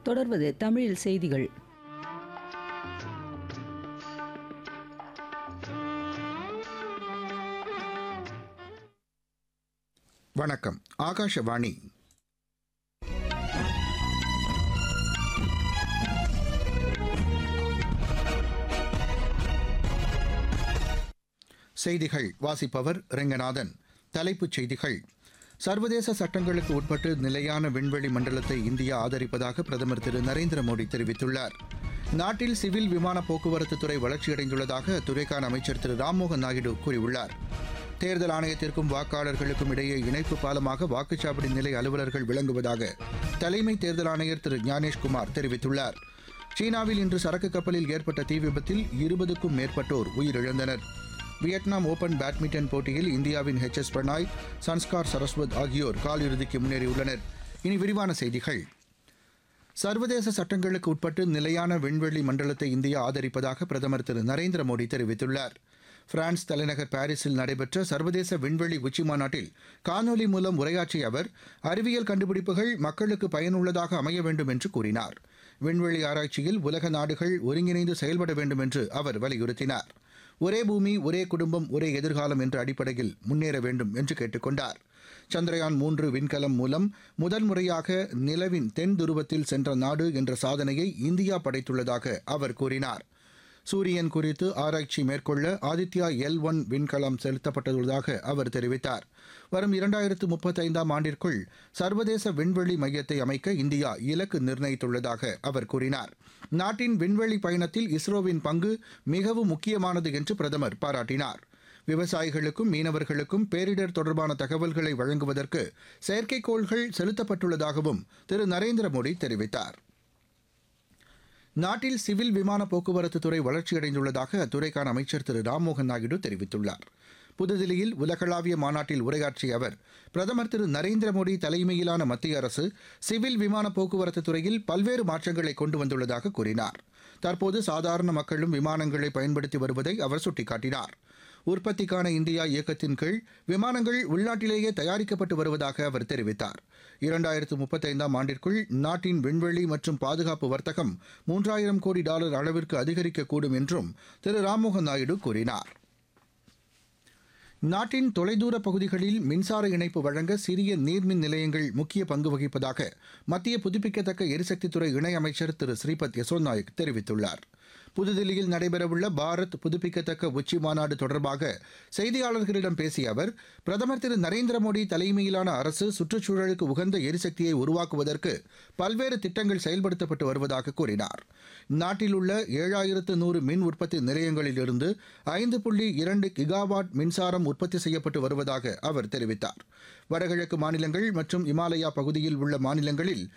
தொடர்வது தமிழில் செய்திகள் வணக்கம் ஆகாஷவாணி செய்திகள் வாசிப்பவர் ரெங்கநாதன் தலைப்புச் செய்திகள் சர்வதேச சட்டங்களுக்கு உட்பட்டு நிலையான விண்வெளி மண்டலத்தை இந்தியா ஆதரிப்பதாக பிரதமர் திரு நரேந்திர மோடி தெரிவித்துள்ளார் நாட்டில் சிவில் விமான போக்குவரத்து துறை வளர்ச்சியடைந்துள்ளதாக அத்துறைக்கான அமைச்சர் திரு ராம்மோகன் நாயுடு கூறியுள்ளார் தேர்தல் ஆணையத்திற்கும் வாக்காளர்களுக்கும் இடையே இணைப்பு பாலமாக வாக்குச்சாவடி நிலை அலுவலர்கள் விளங்குவதாக தலைமை தேர்தல் ஆணையர் திரு ஞானேஷ்குமார் தெரிவித்துள்ளார் சீனாவில் இன்று சரக்கு கப்பலில் ஏற்பட்ட தீ விபத்தில் இருபதுக்கும் மேற்பட்டோர் உயிரிழந்தனர் வியட்நாம் ஓபன் பேட்மிண்டன் போட்டியில் இந்தியாவின் ஹெச் எஸ் பிரணாய் சன்ஸ்கார் சரஸ்வத் ஆகியோர் காலிறுதிக்கு முன்னேறியுள்ளனர் இனி விரிவான செய்திகள் சர்வதேச சட்டங்களுக்கு உட்பட்டு நிலையான விண்வெளி மண்டலத்தை இந்தியா ஆதரிப்பதாக பிரதமர் திரு நரேந்திர மோடி தெரிவித்துள்ளார் பிரான்ஸ் தலைநகர் பாரிஸில் நடைபெற்ற சர்வதேச விண்வெளி உச்சிமாநாட்டில் காணொலி மூலம் உரையாற்றிய அவர் அறிவியல் கண்டுபிடிப்புகள் மக்களுக்கு பயனுள்ளதாக அமைய வேண்டும் என்று கூறினார் விண்வெளி ஆராய்ச்சியில் உலக நாடுகள் ஒருங்கிணைந்து செயல்பட வேண்டும் என்று அவர் வலியுறுத்தினார் ஒரே பூமி ஒரே குடும்பம் ஒரே எதிர்காலம் என்ற அடிப்படையில் முன்னேற வேண்டும் என்று கேட்டுக்கொண்டார் சந்திரயான் மூன்று விண்கலம் மூலம் முதல் முறையாக நிலவின் தென் துருவத்தில் சென்ற நாடு என்ற சாதனையை இந்தியா படைத்துள்ளதாக அவர் கூறினார் சூரியன் குறித்து ஆராய்ச்சி மேற்கொள்ள ஆதித்யா எல் ஒன் விண்கலம் செலுத்தப்பட்டுள்ளதாக அவர் தெரிவித்தார் வரும் இரண்டாயிரத்து முப்பத்தைந்தாம் ஆண்டிற்குள் சர்வதேச விண்வெளி மையத்தை அமைக்க இந்தியா இலக்கு நிர்ணயித்துள்ளதாக அவர் கூறினார் நாட்டின் விண்வெளி பயணத்தில் இஸ்ரோவின் பங்கு மிகவும் முக்கியமானது என்று பிரதமர் பாராட்டினார் விவசாயிகளுக்கும் மீனவர்களுக்கும் பேரிடர் தொடர்பான தகவல்களை வழங்குவதற்கு செயற்கைக்கோள்கள் செலுத்தப்பட்டுள்ளதாகவும் திரு நரேந்திர மோடி தெரிவித்தார் நாட்டில் சிவில் விமான போக்குவரத்து துறை வளர்ச்சியடைந்துள்ளதாக அத்துறைக்கான அமைச்சர் திரு ராம்மோகன் நாயுடு தெரிவித்துள்ளார் புதுதில்லியில் உலகளாவிய மாநாட்டில் உரையாற்றிய அவர் பிரதமர் திரு நரேந்திர மோடி தலைமையிலான மத்திய அரசு சிவில் விமான போக்குவரத்து துறையில் பல்வேறு மாற்றங்களை கொண்டு வந்துள்ளதாக கூறினார் தற்போது சாதாரண மக்களும் விமானங்களை பயன்படுத்தி வருவதை அவர் சுட்டிக்காட்டினார் உற்பத்திக்கான இந்தியா இயக்கத்தின் கீழ் விமானங்கள் உள்நாட்டிலேயே தயாரிக்கப்பட்டு வருவதாக அவர் தெரிவித்தார் இரண்டாயிரத்து முப்பத்தைந்தாம் ஆண்டிற்குள் நாட்டின் விண்வெளி மற்றும் பாதுகாப்பு வர்த்தகம் மூன்றாயிரம் கோடி டாலர் அளவிற்கு அதிகரிக்கக்கூடும் என்றும் திரு ராம்மோகன் நாயுடு கூறினார் நாட்டின் தொலைதூர பகுதிகளில் மின்சார இணைப்பு வழங்க சிறிய நீர்மின் நிலையங்கள் முக்கிய பங்கு வகிப்பதாக மத்திய புதுப்பிக்கத்தக்க எரிசக்தித்துறை இணையமைச்சர் திரு ஸ்ரீபத் யசோ நாயக் தெரிவித்துள்ளார் புதுதில்லியில் நடைபெறவுள்ள பாரத் புதுப்பிக்கத்தக்க உச்சி மாநாடு தொடர்பாக செய்தியாளர்களிடம் பேசிய அவர் பிரதமர் திரு நரேந்திர மோடி தலைமையிலான அரசு சுற்றுச்சூழலுக்கு உகந்த எரிசக்தியை உருவாக்குவதற்கு பல்வேறு திட்டங்கள் செயல்படுத்தப்பட்டு வருவதாக கூறினார் நாட்டில் உள்ள ஏழாயிரத்து நூறு மின் உற்பத்தி நிலையங்களிலிருந்து ஐந்து புள்ளி இரண்டு கிகாவாட் மின்சாரம் உற்பத்தி செய்யப்பட்டு வருவதாக அவர் தெரிவித்தார் வடகிழக்கு மாநிலங்கள் மற்றும் இமாலயா பகுதியில் உள்ள மாநிலங்களில்